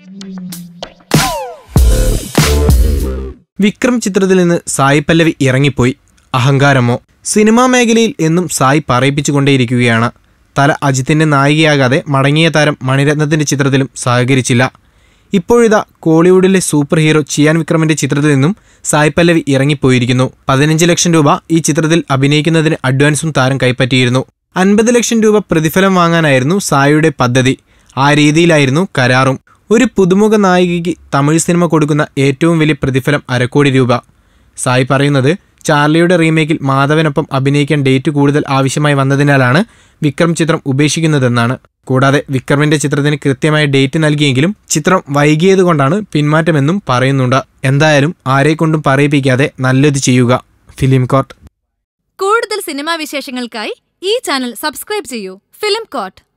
വിക്രം ചിത്രത്തിൽ നിന്ന് സായി പല്ലവി ഇറങ്ങിപ്പോയി അഹങ്കാരമോ സിനിമാ മേഖലയിൽ എന്നും സായി പറയിപ്പിച്ചുകൊണ്ടേയിരിക്കുകയാണ് തല അജിത്തിന്റെ നായികയാകാതെ മടങ്ങിയ താരം മണിരത്നത്തിന്റെ ചിത്രത്തിലും സഹകരിച്ചില്ല ഇപ്പോഴിതാ കോളിവുഡിലെ സൂപ്പർ ഹീറോ ചിയാൻ വിക്രമിന്റെ ചിത്രത്തിൽ നിന്നും സായി പല്ലവി ഇറങ്ങിപ്പോയിരിക്കുന്നു പതിനഞ്ച് ലക്ഷം രൂപ ഈ ചിത്രത്തിൽ അഭിനയിക്കുന്നതിന് അഡ്വാൻസും താരം കൈപ്പറ്റിയിരുന്നു അൻപത് ലക്ഷം രൂപ പ്രതിഫലം വാങ്ങാനായിരുന്നു സായിയുടെ പദ്ധതി ആ രീതിയിലായിരുന്നു കരാറും ഒരു പുതുമുഖ നായികയ്ക്ക് തമിഴ് സിനിമ കൊടുക്കുന്ന ഏറ്റവും വലിയ പ്രതിഫലം അരക്കോടി രൂപ സായി പറയുന്നത് ചാർലിയുടെ റീമേക്കിൽ മാധവനൊപ്പം അഭിനയിക്കാൻ ഡേറ്റ് കൂടുതൽ ആവശ്യമായി വന്നതിനാലാണ് വിക്രം ചിത്രം ഉപേക്ഷിക്കുന്നതെന്നാണ് കൂടാതെ വിക്രമിന്റെ ചിത്രത്തിന് കൃത്യമായ ഡേറ്റ് നൽകിയെങ്കിലും ചിത്രം വൈകിയതുകൊണ്ടാണ് പിന്മാറ്റമെന്നും പറയുന്നുണ്ട് എന്തായാലും ആരെക്കൊണ്ടും പറയിപ്പിക്കാതെ നല്ലത് ചെയ്യുക ഫിലിം കോർട്ട് കൂടുതൽ സിനിമാ വിശേഷങ്ങൾക്കായി ഈ ചാനൽ സബ്സ്ക്രൈബ് ചെയ്യൂ ഫിലിം കോട്ട്